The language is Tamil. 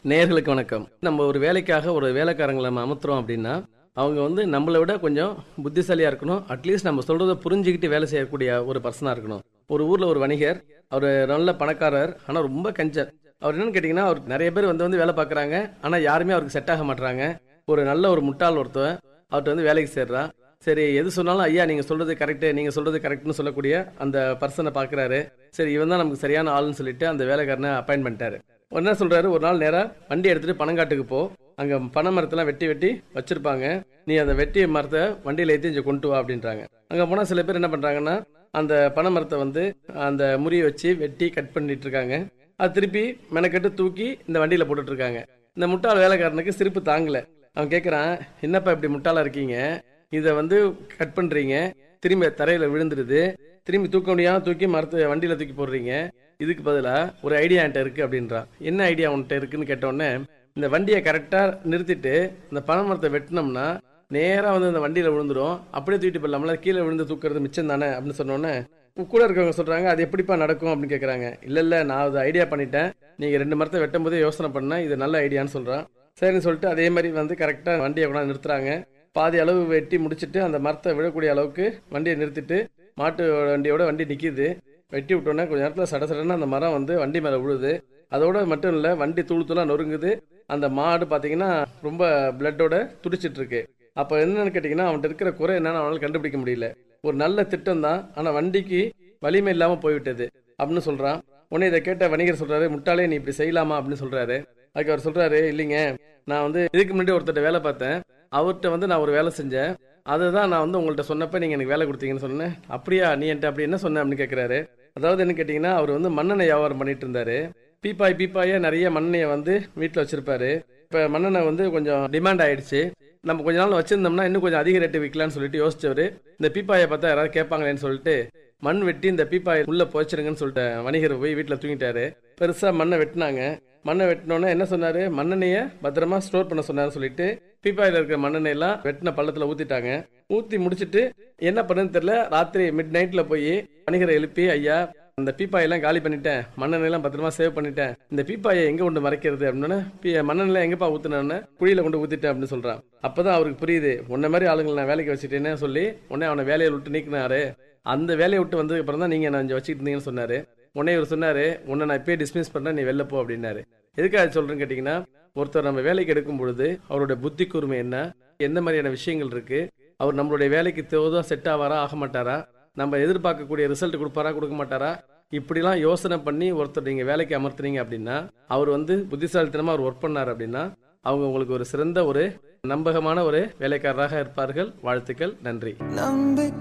நேயர்களுக்கு வணக்கம் நம்ம ஒரு வேலைக்காக ஒரு வேலைக்காரங்களை நம்ம அமர்த்துறோம் அப்படின்னா அவங்க வந்து நம்மளை விட கொஞ்சம் புத்திசாலியாக இருக்கணும் அட்லீஸ்ட் நம்ம சொல்கிறத புரிஞ்சுக்கிட்டு வேலை செய்யக்கூடிய ஒரு பர்சனாக இருக்கணும் ஒரு ஊரில் ஒரு வணிகர் அவர் நல்ல பணக்காரர் ஆனால் ரொம்ப கஞ்சர் அவர் என்னன்னு கேட்டிங்கன்னா அவர் நிறைய பேர் வந்து வந்து வேலை பார்க்குறாங்க ஆனால் யாருமே அவருக்கு செட் ஆக மாட்றாங்க ஒரு நல்ல ஒரு முட்டாள் ஒருத்தன் அவர்கிட்ட வந்து வேலைக்கு சேர்றான் சரி எது சொன்னாலும் ஐயா நீங்கள் சொல்கிறது கரெக்டு நீங்கள் சொல்கிறது கரெக்ட்னு சொல்லக்கூடிய அந்த பர்சனை பார்க்குறாரு சரி இவன் தான் நமக்கு சரியான ஆளுன்னு சொல்லிட்டு அந்த வேலைக்காரனை அப்பாயின்ட் பண்ணிட்டாரு ஒரு என்ன சொல்றாரு ஒரு நாள் நேரா வண்டி எடுத்துட்டு பனங்காட்டுக்கு போ அங்க பனை மரத்தெல்லாம் வெட்டி வெட்டி வச்சிருப்பாங்க நீ அந்த வெட்டி மரத்தை வண்டியில ஏற்றி இங்க கொண்டு வா அப்படின்றாங்க அங்க போனா சில பேர் என்ன பண்றாங்கன்னா அந்த பனை மரத்தை வந்து அந்த முறியை வச்சு வெட்டி கட் பண்ணிட்டு இருக்காங்க அது திருப்பி மெனக்கெட்டு தூக்கி இந்த வண்டியில போட்டுட்டு இருக்காங்க இந்த முட்டாள் வேலைக்காரனுக்கு சிரிப்பு தாங்கல அவன் கேட்கறான் என்னப்பா இப்படி முட்டாளா இருக்கீங்க இதை வந்து கட் பண்றீங்க திரும்பி தரையில விழுந்துடுது திரும்பி தூக்க முடியாம தூக்கி மரத்தை வண்டியில தூக்கி போடுறீங்க இதுக்கு பதிலா ஒரு ஐடியா என்கிட்ட இருக்கு அப்படின்றான் என்ன ஐடியா உன்கிட்ட இருக்குன்னு கேட்டோடனே இந்த வண்டியை கரெக்டா நிறுத்திட்டு இந்த பனை மரத்தை வெட்டினோம்னா நேரா வந்து அந்த வண்டியில விழுந்துரும் அப்படியே தூக்கிட்டு போயிடலாம்ல கீழே விழுந்து தூக்குறது மிச்சம் தானே அப்படின்னு சொன்னோன்னே கூட இருக்கவங்க சொல்றாங்க அது எப்படிப்பா நடக்கும் அப்படின்னு கேக்குறாங்க இல்ல இல்ல நான் அது ஐடியா பண்ணிட்டேன் நீங்க ரெண்டு மரத்தை வெட்டும் போதே யோசனை பண்ண இது நல்ல ஐடியான்னு சொல்றான் சரின்னு சொல்லிட்டு அதே மாதிரி வந்து கரெக்டா வண்டியை கொண்டாந்து நிறுத்துறாங்க பாதி அளவு வெட்டி முடிச்சிட்டு அந்த மரத்தை விழக்கூடிய அளவுக்கு வண்டியை நிறுத்திட்டு மாட்டு வண்டியோட வண்டி நிக்குது வெட்டி விட்டோன்னே கொஞ்ச நேரத்தில் சட சடன்னு அந்த மரம் வந்து வண்டி மேலே விழுது அதோட மட்டும் இல்லை வண்டி தூள் தூளாக நொறுங்குது அந்த மாடு பார்த்தீங்கன்னா ரொம்ப பிளட்டோட துடிச்சிட்டு இருக்கு அப்போ என்னன்னு கேட்டிங்கன்னா அவன்கிட்ட இருக்கிற குறை என்னன்னு அவனால் கண்டுபிடிக்க முடியல ஒரு நல்ல திட்டம் தான் ஆனால் வண்டிக்கு வலிமை இல்லாமல் போய்விட்டது அப்படின்னு சொல்கிறான் உடனே இதை கேட்ட வணிகர் சொல்றாரு முட்டாளே நீ இப்படி செய்யலாமா அப்படின்னு சொல்றாரு அதுக்கு அவர் சொல்றாரு இல்லைங்க நான் வந்து இதுக்கு முன்னாடி ஒருத்தர் வேலை பார்த்தேன் அவர்கிட்ட வந்து நான் ஒரு வேலை செஞ்சேன் அதுதான் நான் வந்து உங்கள்கிட்ட சொன்னப்ப நீங்க எனக்கு வேலை கொடுத்தீங்கன்னு சொன்னேன் அப்படியா நீ என்கிட்ட அப்படி என்ன சொன்ன அப்படின்னு கேட்கிறாரு அதாவது என்ன கேட்டீங்கன்னா அவர் வந்து மண்ணெண்ணெய் வியாபாரம் பண்ணிட்டு இருந்தாரு பீப்பாய் பீப்பாயா நிறைய மண்ணெண்ணெயை வந்து வீட்டில் வச்சிருப்பாரு இப்போ மண்ணெண்ணெய் வந்து கொஞ்சம் டிமாண்ட் ஆயிடுச்சு நம்ம கொஞ்ச நாள் வச்சிருந்தோம்னா இன்னும் கொஞ்சம் அதிக ரேட்டு விற்கலாம்னு சொல்லிட்டு யோசிச்சவரு இந்த பீப்பாயை பார்த்தா யாராவது கேட்பாங்களேன்னு சொல்லிட்டு மண் வெட்டி இந்த பீப்பாயை உள்ள போச்சிருங்கன்னு சொல்லிட்டு வணிகர் போய் வீட்டில் தூங்கிட்டாரு பெருசா மண்ணை வெட்டினாங்க மண்ணை வெட்டினோன்னே என்ன சொன்னாரு மண்ணெண்ணெயை பத்திரமா ஸ்டோர் பண்ண சொன்னாரு சொல்லிட்டு பீப்பாயில இருக்கிற மண்ணெண்ணெய் எல்லாம் வெட்டின பள்ளத்துல ஊத்திட்டாங்க ஊத்தி முடிச்சிட்டு என்ன பண்ணுன்னு தெரியல ராத்திரி மிட் நைட்ல போய் வணிகரை எழுப்பி ஐயா அந்த பீப்பாயெல்லாம் காலி பண்ணிட்டேன் மண்ணெண்ணெய்லாம் பத்திரமா சேவ் பண்ணிட்டேன் இந்த பீப்பாயை எங்க கொண்டு மறைக்கிறது அப்படின்னு மண்ணெண்ணெய் எங்கப்பா ஊத்துனேன்னு குழியில கொண்டு ஊத்திட்டேன் அப்படின்னு சொல்றான் அப்பதான் அவருக்கு புரியுது உன்ன மாதிரி ஆளுங்களை நான் வேலைக்கு வச்சுட்டேன்னு சொல்லி உடனே அவனை வேலையை விட்டு நீக்கினாரு அந்த வேலையை விட்டு வந்ததுக்கு அப்புறம் தான் நீங்க நான் இங்க வச்சுட்டு இருந்தீங்கன்னு சொன்னாரு உடனே இவர் சொன்னாரு உன்னை நான் இப்பயே டிஸ்மிஸ் பண்றேன் நீ வெளில போ அப்படின்னாரு எதுக்காக சொல்றேன்னு கேட்டீங்கன்னா ஒருத்தர் நம்ம வேலைக்கு எடுக்கும் பொழுது அவருடைய புத்தி கூர்மை என்ன எந்த மாதிரியான விஷயங்கள் இருக்கு அவர் நம்மளுடைய வேலைக்கு தேவதா செட் ஆவாரா ஆக மாட்டாரா நம்ம எதிர்பார்க்கக்கூடிய ரிசல்ட் கொடுப்பாரா கொடுக்க மாட்டாரா இப்படிலாம் யோசனை பண்ணி ஒருத்தர் நீங்க வேலைக்கு அமர்த்துறீங்க அப்படின்னா அவர் வந்து புத்திசாலித்தனமா அவர் ஒர்க் பண்ணார் அப்படின்னா அவங்க உங்களுக்கு ஒரு சிறந்த ஒரு நம்பகமான ஒரு வேலைக்காரராக இருப்பார்கள் வாழ்த்துக்கள் நன்றி நம்பி